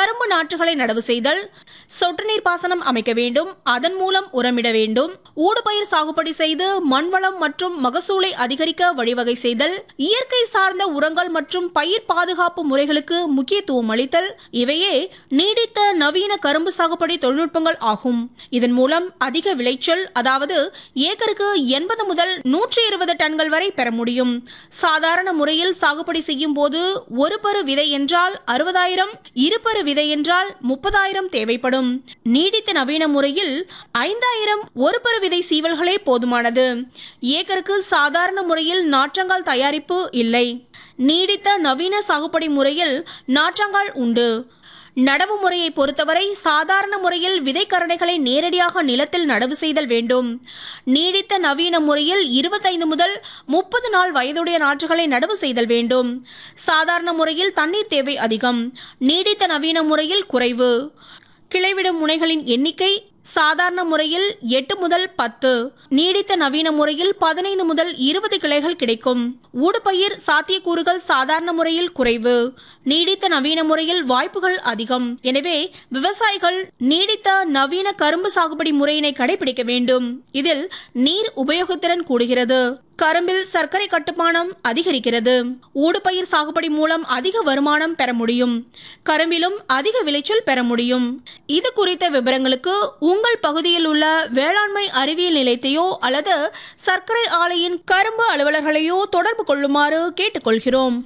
கரும்பு நாற்றுகளை நடவு செய்தல் சொட்டு நீர் பாசனம் அமைக்க வேண்டும் அதன் மூலம் உரமிட வேண்டும் ஊடுபயிர் சாகுபடி செய்து மண்வளம் மற்றும் மகசூலை அதிகரிக்க வழிவகை செய்தல் இயற்கை சார்ந்த உரங்கள் மற்றும் பயிர் பாதுகாப்பு முறைகளுக்கு முக்கியத்துவம் அளித்தல் இவையே நீடித்த நவீன கரும்பு சாகுபடி தொழில்நுட்பங்கள் ஆகும் இதன் மூலம் அதிக விளைச்சல் அதாவது ஏக்கருக்கு எண்பது முதல் நூற்றி இருபது டன்கள் வரை பெற முடியும் சாதாரண முறையில் சாகுபடி செய்யும் போது ஒரு பரு விதை என்றால் அறுபதாயிரம் இருபரு விதை என்றால் முப்பதாயிரம் தேவைப்படும் நீடித்த நவீன முறையில் ஐந்தாயிரம் ஒரு பரு விதை சீவல்களே போதுமானது ஏக்கருக்கு சாதாரண முறையில் நாற்றங்கால் தயாரிப்பு இல்லை நீடித்த நவீன சாகுபடி முறையில் நாற்றங்கால் உண்டு நடவு முறையை பொறுத்தவரை சாதாரண முறையில் விதைக்கரணைகளை நேரடியாக நிலத்தில் நடவு செய்தல் வேண்டும் நீடித்த நவீன முறையில் இருபத்தைந்து முதல் முப்பது நாள் வயதுடைய நாற்றுகளை நடவு செய்தல் வேண்டும் சாதாரண முறையில் தண்ணீர் தேவை அதிகம் நீடித்த நவீன முறையில் குறைவு கிளைவிடும் முனைகளின் எண்ணிக்கை சாதாரண முறையில் எட்டு முதல் பத்து நீடித்த நவீன முறையில் பதினைந்து முதல் இருபது கிளைகள் கிடைக்கும் ஊடுபயிர் சாத்தியக்கூறுகள் சாதாரண முறையில் குறைவு நீடித்த நவீன முறையில் வாய்ப்புகள் அதிகம் எனவே விவசாயிகள் நீடித்த நவீன கரும்பு சாகுபடி முறையினை கடைபிடிக்க வேண்டும் இதில் நீர் உபயோகத்திறன் கூடுகிறது கரும்பில் சர்க்கரை கட்டுமானம் அதிகரிக்கிறது ஊடுபயிர் சாகுபடி மூலம் அதிக வருமானம் பெற முடியும் கரும்பிலும் அதிக விளைச்சல் பெற முடியும் இது குறித்த விவரங்களுக்கு உங்கள் பகுதியில் உள்ள வேளாண்மை அறிவியல் நிலையத்தையோ அல்லது சர்க்கரை ஆலையின் கரும்பு அலுவலர்களையோ தொடர்பு கொள்ளுமாறு கேட்டுக்கொள்கிறோம்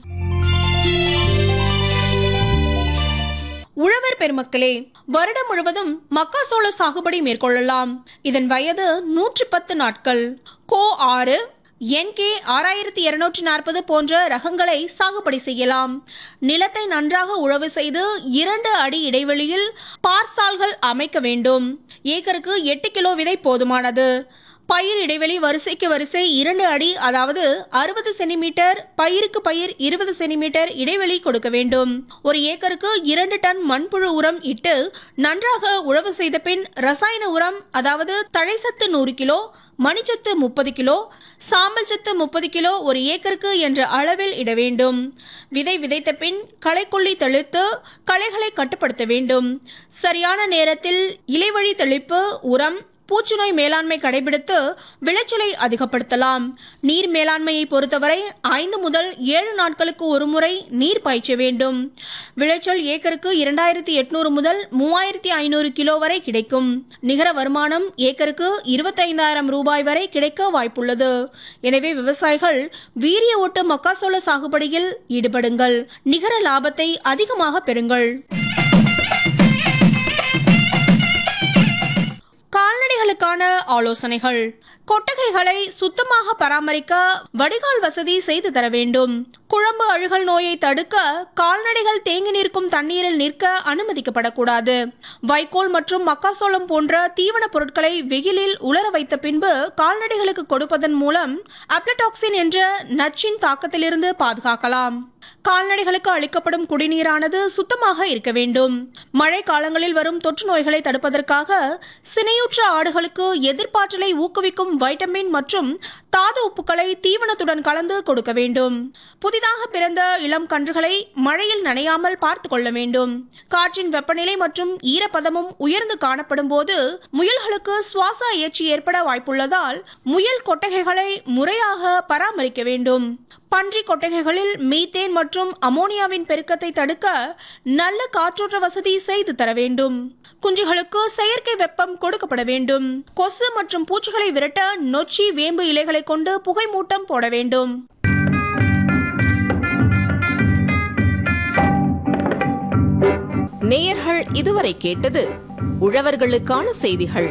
உழவர் பெருமக்களே வருடம் முழுவதும் மக்காசோள சாகுபடி மேற்கொள்ளலாம் இதன் வயது நூற்றி பத்து நாட்கள் கோ ஆறு என்கே ஆறாயிரத்தி இருநூற்றி நாற்பது போன்ற ரகங்களை சாகுபடி செய்யலாம் நிலத்தை நன்றாக உழவு செய்து இரண்டு அடி இடைவெளியில் பார்சால்கள் அமைக்க வேண்டும் ஏக்கருக்கு எட்டு கிலோ விதை போதுமானது பயிர் இடைவெளி வரிசைக்கு வரிசை இரண்டு அடி அதாவது அறுபது சென்டிமீட்டர் பயிருக்கு பயிர் இருபது சென்டிமீட்டர் இடைவெளி கொடுக்க வேண்டும் ஒரு ஏக்கருக்கு இரண்டு டன் மண்புழு உரம் இட்டு நன்றாக உழவு செய்த பின் ரசாயன உரம் அதாவது தழைசத்து நூறு கிலோ மணிச்சத்து முப்பது கிலோ சாம்பல் சத்து முப்பது கிலோ ஒரு ஏக்கருக்கு என்ற அளவில் இட வேண்டும் விதை விதைத்த பின் களைக்கொல்லி தெளித்து களைகளை கட்டுப்படுத்த வேண்டும் சரியான நேரத்தில் இலைவழி தெளிப்பு உரம் பூச்சிநோய் மேலாண்மை கடைபிடித்து விளைச்சலை அதிகப்படுத்தலாம் நீர் மேலாண்மையை பொறுத்தவரை ஐந்து முதல் ஏழு நாட்களுக்கு ஒருமுறை நீர் பாய்ச்ச வேண்டும் விளைச்சல் ஏக்கருக்கு இரண்டாயிரத்தி எட்நூறு முதல் மூவாயிரத்தி ஐநூறு கிலோ வரை கிடைக்கும் நிகர வருமானம் ஏக்கருக்கு இருபத்தைந்தாயிரம் ரூபாய் வரை கிடைக்க வாய்ப்புள்ளது எனவே விவசாயிகள் வீரிய ஓட்டு மக்காசோள சாகுபடியில் ஈடுபடுங்கள் நிகர லாபத்தை அதிகமாக பெறுங்கள் கால்நடைகளுக்கான ஆலோசனைகள் கொட்டகைகளை சுத்தமாக பராமரிக்க வடிகால் வசதி செய்து தர வேண்டும் குழம்பு அழுகல் நோயை தடுக்க கால்நடைகள் தேங்கி நிற்கும் தண்ணீரில் நிற்க அனுமதிக்கப்படக்கூடாது வைக்கோல் மற்றும் மக்காசோளம் போன்ற தீவன பொருட்களை வெயிலில் உலர வைத்த பின்பு கால்நடைகளுக்கு கொடுப்பதன் மூலம் அப்ளடாக்சின் என்ற நச்சின் தாக்கத்திலிருந்து பாதுகாக்கலாம் கால்நடைகளுக்கு அளிக்கப்படும் குடிநீரானது சுத்தமாக இருக்க வேண்டும் மழை காலங்களில் வரும் தொற்று நோய்களை தடுப்பதற்காக சினையுற்ற ஆடுகளுக்கு எதிர்ப்பாற்றலை ஊக்குவிக்கும் வைட்டமின் மற்றும் தாது உப்புக்களை தீவனத்துடன் கலந்து கொடுக்க வேண்டும் புதிதாக பிறந்த இளம் கன்றுகளை மழையில் நனையாமல் பார்த்து கொள்ள வேண்டும் காற்றின் வெப்பநிலை மற்றும் ஈரப்பதமும் உயர்ந்து காணப்படும் போது முயல்களுக்கு சுவாச அயற்சி ஏற்பட வாய்ப்புள்ளதால் முயல் கொட்டகைகளை முறையாக பராமரிக்க வேண்டும் பன்றி கொட்டகைகளில் மீத்தேன் மற்றும் அமோனியாவின் பெருக்கத்தை தடுக்க நல்ல காற்றோட்ட வசதி செய்து தர வேண்டும் குஞ்சுகளுக்கு செயற்கை வெப்பம் கொடுக்கப்பட வேண்டும் கொசு மற்றும் பூச்சிகளை விரட்ட நொச்சி வேம்பு இலைகளை கொண்டு புகை மூட்டம் போட வேண்டும் நேயர்கள் இதுவரை கேட்டது உழவர்களுக்கான செய்திகள்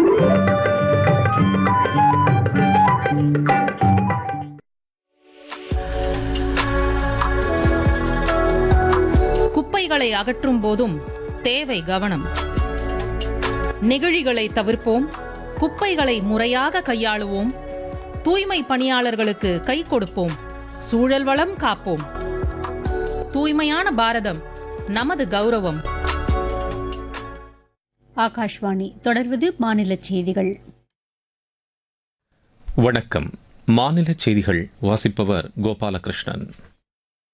குப்பைகளை அகற்றும் போதும் தேவை கவனம் நெகிழிகளை தவிர்ப்போம் குப்பைகளை முறையாக கையாளுவோம் தூய்மை பணியாளர்களுக்கு கை கொடுப்போம் சூழல் வளம் காப்போம் தூய்மையான பாரதம் நமது கௌரவம் ஆகாஷ்வாணி தொடர்வது மாநில செய்திகள் வணக்கம் மாநில செய்திகள் வாசிப்பவர் கோபாலகிருஷ்ணன்